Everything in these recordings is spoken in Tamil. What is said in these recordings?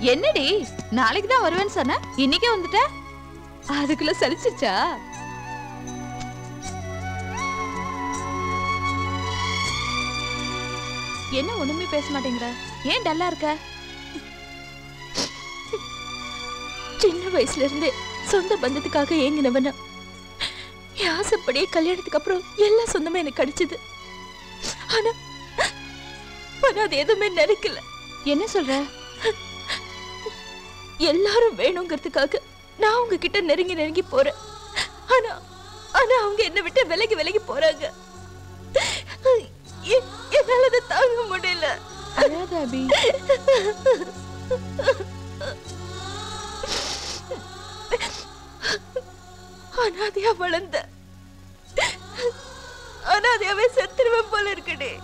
என்னடி நாளைக்கு தான் வருவேன்னு சொன்ன இன்னைக்கே வந்துட்ட அதுக்குள்ள சலிச்சிருச்சா என்ன ஒண்ணுமே பேச மாட்டேங்கிற ஏன் டல்லா இருக்க சின்ன வயசுல இருந்தே சொந்த பந்தத்துக்காக ஏங்கினவன என் ஆசைப்படியே கல்யாணத்துக்கு அப்புறம் எல்லா சொந்தமே எனக்கு கிடைச்சது ஆனா ஆனா அது எதுவுமே நினைக்கல என்ன சொல்ற எல்லாரும் வேணுங்கிறதுக்காக நான் அவங்க கிட்ட நெருங்கி நெருங்கி போறேன் ஆனா ஆனா அவங்க என்னை விட்டு விலகி விலகி போறாங்க எ- என்னால அதை தாங்க முடியல அழாத அபி அனாதையா வளர்ந்த அனாதையாவே செத்துருவேன் போல இருக்குடே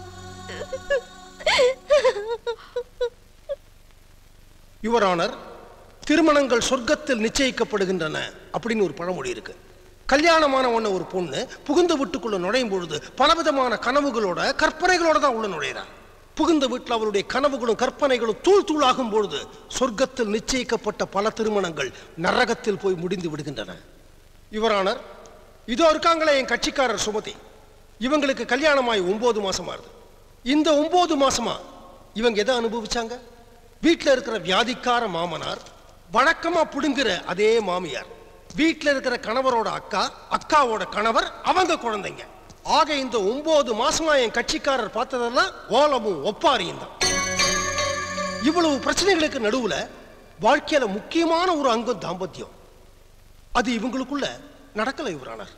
யுவர் ஆனர் திருமணங்கள் சொர்க்கத்தில் நிச்சயிக்கப்படுகின்றன அப்படின்னு ஒரு பழமொழி இருக்கு கல்யாணமான உடனே ஒரு பொண்ணு புகுந்த வீட்டுக்குள்ள நுழையும் பொழுது பலவிதமான கனவுகளோட கற்பனைகளோட தான் உள்ள நுழையிறான் புகுந்த வீட்டில் அவருடைய கனவுகளும் கற்பனைகளும் தூள் தூளாகும் பொழுது சொர்க்கத்தில் நிச்சயிக்கப்பட்ட பல திருமணங்கள் நரகத்தில் போய் முடிந்து விடுகின்றன யுவர் ஆனர் இதோ இருக்காங்களே என் கட்சிக்காரர் சுமதி இவங்களுக்கு கல்யாணமாய் ஒன்பது மாசமா இருது இந்த ஒன்பது மாசமா இவங்க எதை அனுபவிச்சாங்க வீட்டில் இருக்கிற வியாதிக்கார மாமனார் வழக்கமா புடுங்குற அதே மாமியார் வீட்டில் இருக்கிற கணவரோட அக்கா அக்காவோட கணவர் அவங்க குழந்தைங்க ஆக இந்த ஒன்பது மாசமா என் கட்சிக்காரர் பார்த்ததெல்லாம் ஓலமும் ஒப்பாரியும் தான் இவ்வளவு பிரச்சனைகளுக்கு நடுவுல வாழ்க்கையில முக்கியமான ஒரு அங்கம் தாம்பத்தியம் அது இவங்களுக்குள்ள நடக்கல இவரானார்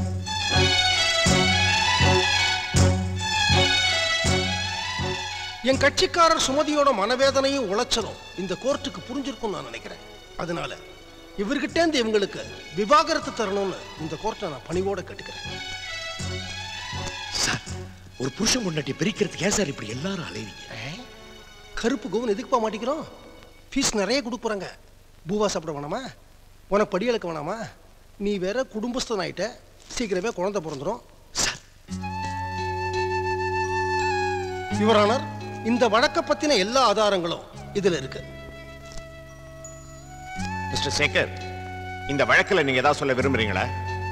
என் கட்சிக்காரர் சுமதியோட மனவேதனையும் உளைச்சலும் இந்த கோர்ட்டுக்கு புரிஞ்சிருக்கும் நான் நினைக்கிறேன் அதனால இவர்கிட்டேந்து இவங்களுக்கு விவாகரத்து தரணும்னு இந்த கோர்ட்டை நான் பணிவோட கேட்டுக்கிறேன் சார் ஒரு புருஷன் முன்னாடி பிரிக்கிறதுக்கு ஏன் சார் இப்படி எல்லாரும் அலைவீங்க கருப்பு கவுன் எதுக்கு போக மாட்டேங்கிறோம் ஃபீஸ் நிறைய கொடுக்க போறாங்க பூவா சாப்பிட வேணாமா உனக்கு படி இழக்க வேணாமா நீ வேற குடும்பஸ்தன் ஆயிட்ட சீக்கிரமே குழந்தை பிறந்துரும் சார் யுவரானர் இந்த வழக்க பத்தின எல்லா ஆதாரங்களும் இதுல இருக்கு மிஸ்டர் சேகர் இந்த வழக்குல நீங்க ஏதாவது சொல்ல விரும்புறீங்களா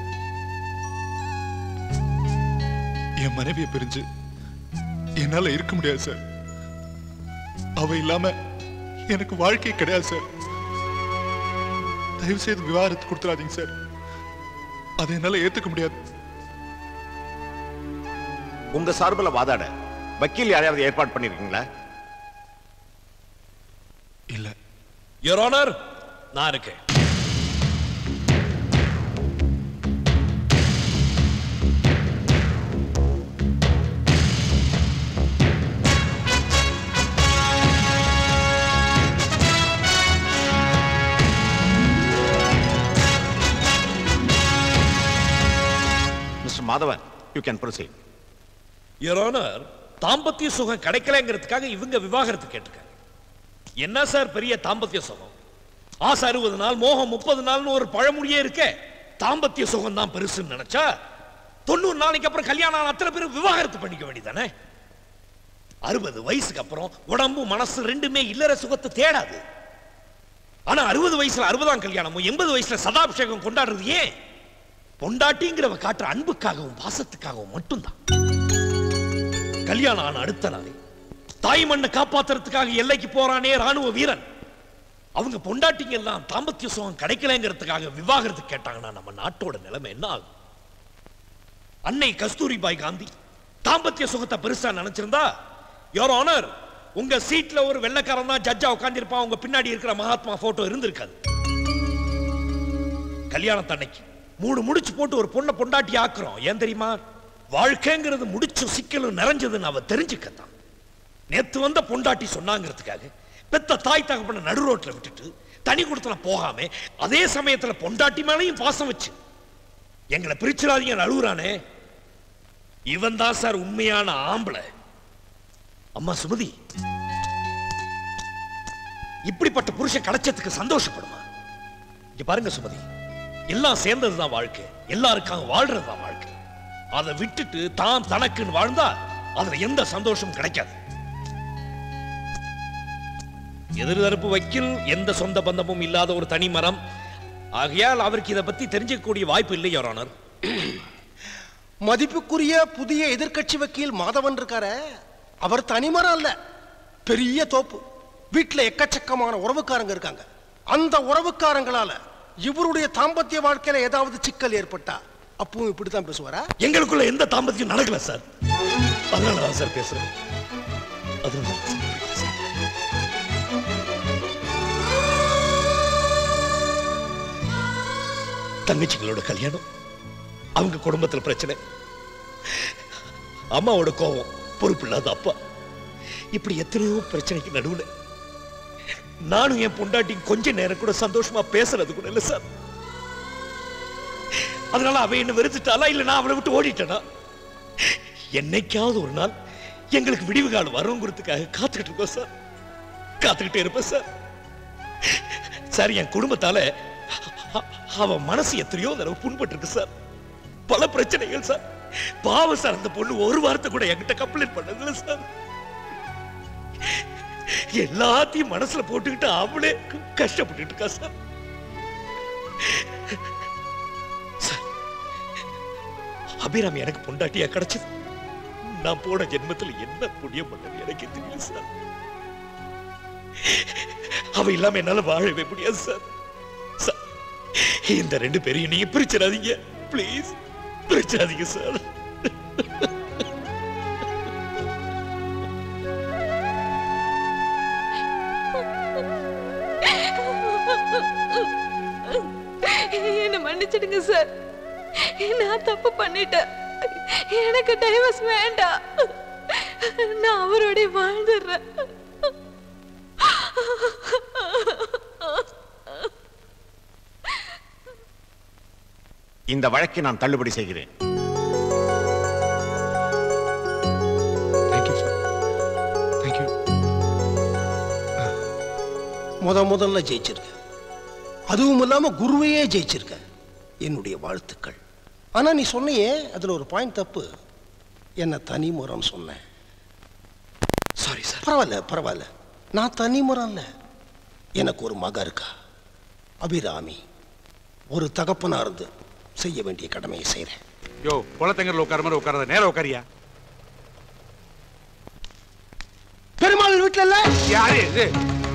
என் மனைவியை பிரிஞ்சு என்னால இருக்க முடியாது சார் அவ இல்லாம எனக்கு வாழ்க்கை கிடையாது சார் தயவு செய்து விவாகரத்து கொடுத்துறாதீங்க சார் அதை என்னால ஏத்துக்க முடியாது உங்க சார்பில் வாதாட வக்கீல் யாரையாவது ஏற்பாடு பண்ணிருக்கீங்களா இல்ல யுவர் ஆனர் நான் இருக்கேன் mister Madhavan you can proceed your honour தாம்பத்திய சுகம் கிடைக்கலங்கிறதுக்காக இவங்க விவாகரத்து கேட்டிருக்காங்க என்ன சார் பெரிய தாம்பத்திய சுகம் ஆசை அறுபது நாள் மோகம் முப்பது நாள்னு ஒரு பழமொழியே இருக்கே தாம்பத்திய சுகம் தான் பெருசுன்னு நினைச்சா தொண்ணூறு நாளைக்கு அப்புறம் கல்யாணம் ஆன அத்தனை பேரும் விவாகரத்து பண்ணிக்க வேண்டியதானே அறுபது வயசுக்கு அப்புறம் உடம்பு மனசு ரெண்டுமே இல்லற சுகத்தை தேடாது ஆனா அறுபது வயசுல அறுபதாம் கல்யாணமும் எண்பது வயசுல சதாபிஷேகம் கொண்டாடுறது ஏன் பொண்டாட்டிங்கிறவ காட்டுற அன்புக்காகவும் பாசத்துக்காகவும் மட்டும்தான் கல்யாணம் ஆன அடுத்த நாளே தாய் மண்ணை காப்பாத்துறதுக்காக எல்லைக்கு போறானே ராணுவ வீரன் அவங்க பொண்டாட்டிங்க எல்லாம் தாம்பத்திய சுகம் கிடைக்கலங்கிறதுக்காக விவாகரத்து கேட்டாங்கன்னா நம்ம நாட்டோட நிலைமை என்ன ஆகும் அன்னை கஸ்தூரிபாய் காந்தி தாம்பத்திய சுகத்தை பெருசா நினைச்சிருந்தா யோர் ஆனர் உங்க சீட்ல ஒரு வெள்ளைக்காரன் தான் ஜட்ஜா உட்கார்ந்திருப்பான் உங்க பின்னாடி இருக்கிற மகாத்மா போட்டோ இருந்திருக்காது கல்யாணத்தன்னைக்கு மூணு முடிச்சு போட்டு ஒரு பொண்ணை பொண்டாட்டி ஆக்குறோம் ஏன் தெரியுமா வாழ்க்கைங்கிறது முடிச்சும் சிக்கலும் நிறைஞ்சதுன்னு அவ தெரிஞ்சுக்கத்தான் நேத்து வந்த பொண்டாட்டி சொன்னாங்கிறதுக்காக பெத்த தாய் தகப்பன நடு ரோட்ல விட்டுட்டு தனி கொடுத்தன போகாம அதே சமயத்துல பொண்டாட்டி மேலையும் பாசம் வச்சு எங்களை பிரிச்சிடாதீங்க அழுகுறானே இவன் தான் சார் உண்மையான ஆம்பளை அம்மா சுமதி இப்படிப்பட்ட புருஷன் கிடைச்சதுக்கு சந்தோஷப்படுமா இங்க பாருங்க சுமதி எல்லாம் சேர்ந்ததுதான் வாழ்க்கை எல்லாருக்காக வாழ்றதுதான் வாழ்க்கை அதை விட்டுட்டு தான் தனக்குன்னு வாழ்ந்தா அதுல எந்த சந்தோஷமும் கிடைக்காது எதிர்தரப்பு வக்கீல் எந்த சொந்த பந்தமும் இல்லாத ஒரு தனி மரம் ஆகையால் அவருக்கு இதை பத்தி தெரிஞ்சுக்கக்கூடிய வாய்ப்பு இல்லை யோர் ஆனர் மதிப்புக்குரிய புதிய எதிர்க்கட்சி வக்கீல் மாதவன் இருக்காரே அவர் தனிமரம் அல்ல பெரிய தோப்பு வீட்டுல எக்கச்சக்கமான உறவுக்காரங்க இருக்காங்க அந்த உறவுக்காரங்களால இவருடைய தாம்பத்திய வாழ்க்கையில ஏதாவது சிக்கல் ஏற்பட்டா அப்பவும் இப்படித்தான் பேசுவாரா எங்களுக்குள்ள எந்த தாம்பத்தியம் நடக்கல சார் அதனால தான் சார் பேசுறேன் அதனால தான் சார் பேசுறேன். தங்கச்சிகளோட கல்யாணம் அவங்க குடும்பத்துல பிரச்சனை அம்மாவோட கோபம் பொறுப்பில்லாத அப்பா இப்படி எத்தனையோ பிரச்சனைக்கு நடுவுல நானும் என் பொண்டாட்டி கொஞ்ச நேரம் கூட சந்தோஷமா பேசுறது கூட இல்ல சார் அதனால அவ என்ன வெறுத்துட்டாளா இல்ல நான் அவளை விட்டு ஓடிட்டேனா என்னைக்காவது ஒரு நாள் எங்களுக்கு விடிவு காலம் வருங்கிறதுக்காக காத்துக்கிட்டு இருக்கோம் சார் காத்துக்கிட்டே இருப்பேன் சார் சார் என் குடும்பத்தால அ- அவ மனசு எத்தனையோ தடவை புண்பட்டு இருக்கு சார் பல பிரச்சனைகள் சார் பாவம் சார் அந்த பொண்ணு ஒரு வாரத்தை கூட என்கிட்ட கம்ப்ளைண்ட் பண்ணதில்ல சார் எல்லாத்தையும் மனசுல போட்டுக்கிட்டு அவளே க- கஷ்டப்பட்டுட்டு இருக்கா சார் சார், அபிராமி எனக்கு பொண்டாட்டியா கிடைச்சது நான் போன ஜென்மத்துல என்ன புண்ணியம் பண்ணது எனக்கு தெரியல சார் அவ இல்லாம என்னால வாழவே முடியாது சார் சார், இந்த ரெண்டு பேரையும் நீங்க பிரிச்சிடாதீங்க ப்ளீஸ் பிரிச்சிடாதீங்க சார் என்ன மன்னிச்சிடுங்க சார் நான் தப்பு பண்ணிட்டேன் எனக்கு டைவர்ஸ் வேண்டாம் நான் அவரோட வாழ்ந்துடுறேன் இந்த வழக்கை நான் தள்ளுபடி செய்கிறேன் தேங்க்யூ சார் தேங்க்யூ முத முதல்ல ஜெயிச்சிருக்க அதுவும் இல்லாம குருவையே ஜெயிச்சிருக்க என்னுடைய வாழ்த்துக்கள் ஆனா நீ சொன்னியே அதுல ஒரு பாயிண்ட் தப்பு என்ன தனி முறம் சொன்னேன் சாரி சார் பரவாயில்ல பரவாயில்ல நான் தனி முறம் இல்ல எனக்கு ஒரு மக இருக்கா அபிராமி ஒரு தகப்பனா இருந்து செய்ய வேண்டிய கடமையை செய்றேன் யோ குளத்தங்கரில் உட்கார மாதிரி உட்காராத நேரம் உட்காரியா பெருமாள் வீட்டுல இல்ல யாரு இது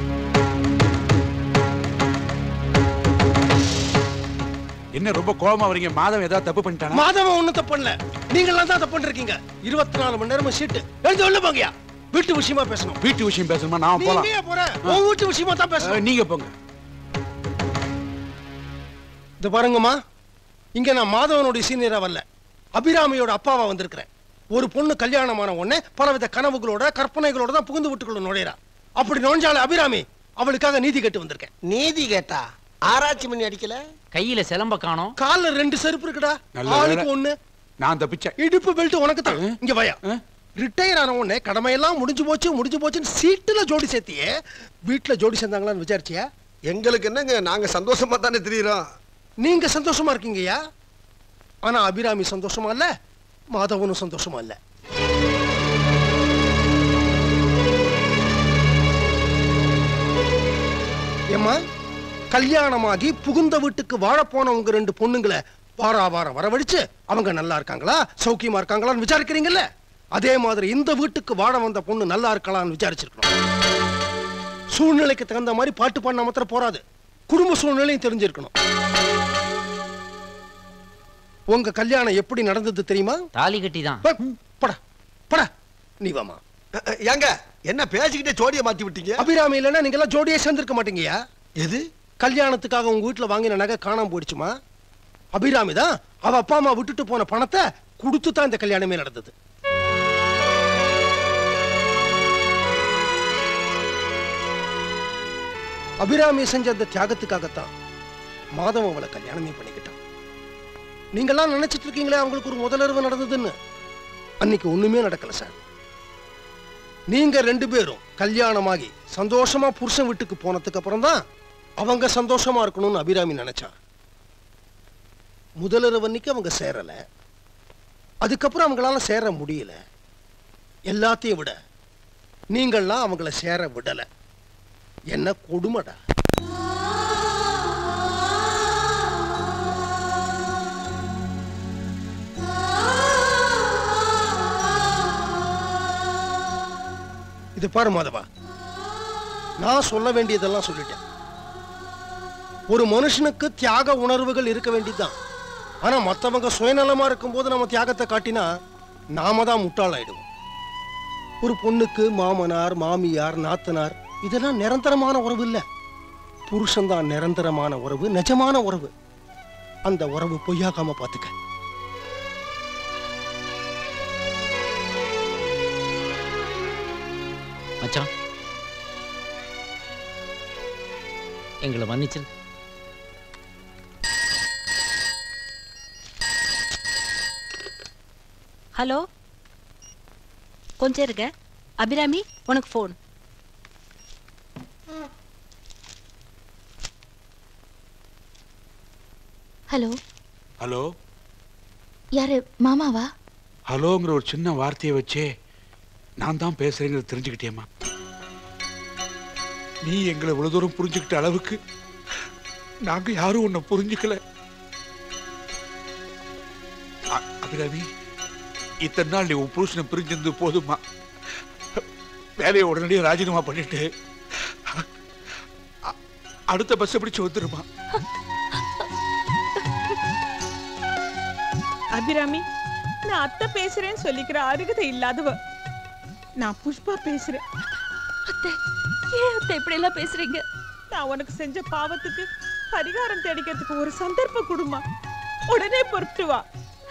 என்ன ரொம்ப கோபமா வரீங்க மாதம் ஏதாவது தப்பு பண்ணிட்டானா மாதவன் ஒண்ணும் தப்பு பண்ணல நீங்களாம் தான் தப்பு பண்ணிருக்கீங்க இருபத்தி நாலு மணி நேரமும் சீட்டு எழுந்து உள்ள போங்கயா வீட்டு விஷயமா பேசணும் வீட்டு விஷயம் பேசணுமா நான் நீ போலாம் எங்கேயா போற உன் வீட்டு விஷயமா தான் அஹ், பேசணும் நீங்க போங்க இது பாருங்கம்மா இங்க நான் மாதவனுடைய சீனியரா வரல அபிராமியோட அப்பாவா வந்திருக்கிறேன் ஒரு பொண்ணு கல்யாணமான உடனே பலவித கனவுகளோட கற்பனைகளோட தான் புகுந்து வீட்டுக்குள்ள நுழையிறா அப்படி நுழைஞ்சால அபிராமி அவளுக்காக நீதி கேட்டு வந்திருக்கேன் நீதி கேட்டா ஆராய்ச்சி பண்ணி அடிக்கல கையில சிலம்ப காணோம் கால்ல ரெண்டு செருப்பு இருக்குடா நல்ல ஆளுக்கு வேளை. ஒண்ணு நான் தப்பிச்சேன் இடுப்பு பெல்ட் உனக்கு தான் இங்க வயா ஆ? ரிட்டையர் ஆன உடனே கடமையெல்லாம் முடிஞ்சு போச்சு முடிஞ்சு போச்சுன்னு சீட்டுல ஜோடி சேர்த்தியே வீட்டுல ஜோடி சேர்ந்தாங்களான்னு விசாரிச்சியா எங்களுக்கு என்னங்க நாங்க சந்தோஷமா தானே தெரியுறோம் நீங்க சந்தோஷமா இருக்கீங்கய்யா ஆனா அபிராமி சந்தோஷமா இல்ல மாதவனும் சந்தோஷமா இல்ல ஏம்மா கல்யாணமாகி புகுந்த வீட்டுக்கு வாழப்போன உங்க ரெண்டு பொண்ணுங்களை வாரா வாரம் வரவழைச்சு அவங்க நல்லா இருக்காங்களா சௌக்கியமா இருக்காங்களான்னு விசாரிக்கிறீங்கல்ல அதே மாதிரி இந்த வீட்டுக்கு வாழ வந்த பொண்ணு நல்லா இருக்கலாம்னு விசாரிச்சிருக்கணும் சூழ்நிலைக்கு தகுந்த மாதிரி பாட்டு பாடினா மாத்திரம் போறாது குடும்ப சூழ்நிலையும் தெரிஞ்சிருக்கணும் உங்க கல்யாணம் எப்படி நடந்தது தெரியுமா தாலி கட்டி தான் ப- படா படா நீ வாமா ஏங்க என்ன பேசிக்கிட்டே ஜோடியை மாத்தி விட்டீங்க அபிராமி இல்லைன்னா நீங்க எல்லாம் ஜோடியே சேர்ந்திருக்க மாட்டீங்கயா எது கல்யாணத்துக்காக உங்க வீட்டுல வாங்கின நகை காணாம போயிடுச்சுமா அபிராமி தான் அவ அப்பா அம்மா விட்டுட்டு போன பணத்தை கொடுத்து தான் இந்த கல்யாணமே நடந்தது அபிராமி செஞ்ச அந்த தியாகத்துக்காகத்தான் மாதவன் அவளை கல்யாணமே பண்ணிக்கிட்டான் நீங்கெல்லாம் நினைச்சிட்டு இருக்கீங்களே அவங்களுக்கு ஒரு முதலறிவு நடந்ததுன்னு அன்னைக்கு ஒண்ணுமே நடக்கல சார் நீங்க ரெண்டு பேரும் கல்யாணமாகி சந்தோஷமா புருஷன் வீட்டுக்கு போனதுக்கு அப்புறம் தான் அவங்க சந்தோஷமா இருக்கணும்னு அபிராமி நினைச்சா முதலிரவு அன்னைக்கு அவங்க சேரல அதுக்கப்புறம் அவங்களால சேர முடியல எல்லாத்தையும் விட நீங்கள்லாம் அவங்கள சேர விடல என்ன கொடுமைடா இது பாரு மாதவா நான் சொல்ல வேண்டியதெல்லாம் சொல்லிட்டேன் ஒரு மனுஷனுக்கு தியாக உணர்வுகள் இருக்க வேண்டியதுதான் ஆனா மத்தவங்க சுயநலமா இருக்கும்போது நம்ம தியாகத்தை காட்டினா நாம தான் முட்டாளாயிடுவோம் ஒரு பொண்ணுக்கு மாமனார் மாமியார் நாத்தனார் இதெல்லாம் நிரந்தரமான உறவு இல்ல புருஷன்தான் நிரந்தரமான உறவு நிஜமான உறவு அந்த உறவு பொய்யாகாம பாத்துக்க மச்சான் எங்களை மன்னிச்சிரு ஹலோ கொஞ்சம் இருங்க அபிராமி உனக்கு ஃபோன் ஹலோ ஹலோ யாரு மாமாவா ஹலோங்கிற ஒரு சின்ன வார்த்தையை வச்சே நான் தான் பேசுறேங்கிறத தெரிஞ்சுக்கிட்டேம்மா நீ எங்களை இவ்வளவு தூரம் புரிஞ்சுக்கிட்ட அளவுக்கு நாங்க யாரும் உன்னை புரிஞ்சுக்கல அ- அபிராமி இத்தனை நாள் நீ உன் புருஷனை பிரிஞ்சிருந்து போதுமா வேலையை உடனடியாக ராஜினாமா பண்ணிட்டு அ- அடுத்த பஸ் பிடிச்சு வந்துருமா அபிராமி நான் அத்தை பேசுறேன்னு சொல்லிக்கிற அருகதை இல்லாதவ நான் புஷ்பா பேசுறேன் அத்தை ஏன் அத்தை இப்படி எல்லாம் பேசுறீங்க நான் உனக்கு செஞ்ச பாவத்துக்கு பரிகாரம் தேடிக்கிறதுக்கு ஒரு சந்தர்ப்பம் கொடுமா உடனே பொறுத்து வா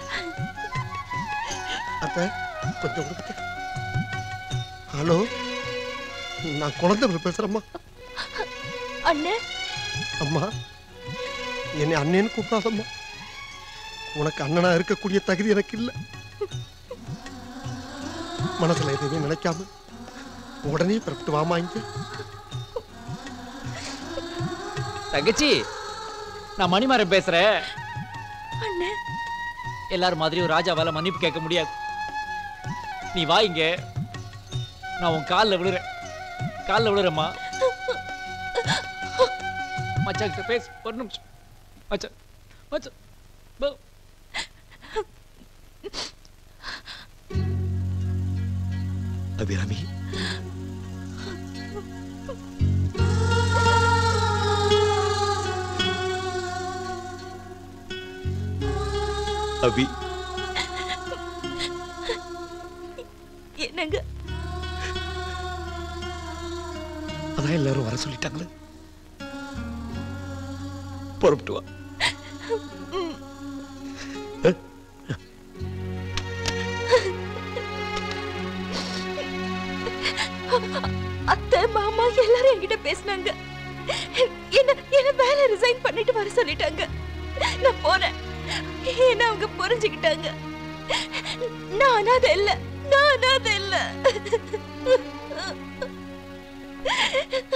அத்தை கொஞ்சம் கொடுத்து ஹலோ நான் குழந்தை பேசுறேம்மா அண்ணே அம்மா என்னை அண்ணேன்னு கூப்பிடாதம்மா உனக்கு அண்ணனா இருக்கக்கூடிய தகுதி எனக்கு இல்லை மனசுல எதுவுமே நினைக்காம உடனே புறப்பட்டு வாமா இங்க தங்கச்சி நான் மணிமாறன் பேசுறேன் அண்ணே எல்லாரும் மாதிரி ஒரு ராஜாவால மன்னிப்பு கேட்க முடியாது நீ வா இங்க நான் உன் காலில் விழுறேன் காலில் விழுறேம்மா மச்சான் கிட்ட பேசு ஒரு நிமிஷம் மச்சான் மச்சான் போ. அபிராமி அபி என்னங்க அதான் எல்லாரும் வர சொல்லிட்டாங்களே புறப்பட்டு வா அத்தை மாமா எல்லாரும் என்கிட்ட பேசினாங்க என்ன என்ன வேலை ரிசைன் பண்ணிட்டு வர சொல்லிட்டாங்க நான் போறேன் என்ன அவங்க புரிஞ்சுக்கிட்டாங்க நான் அனாதை இல்ல நான் அனாதை இல்ல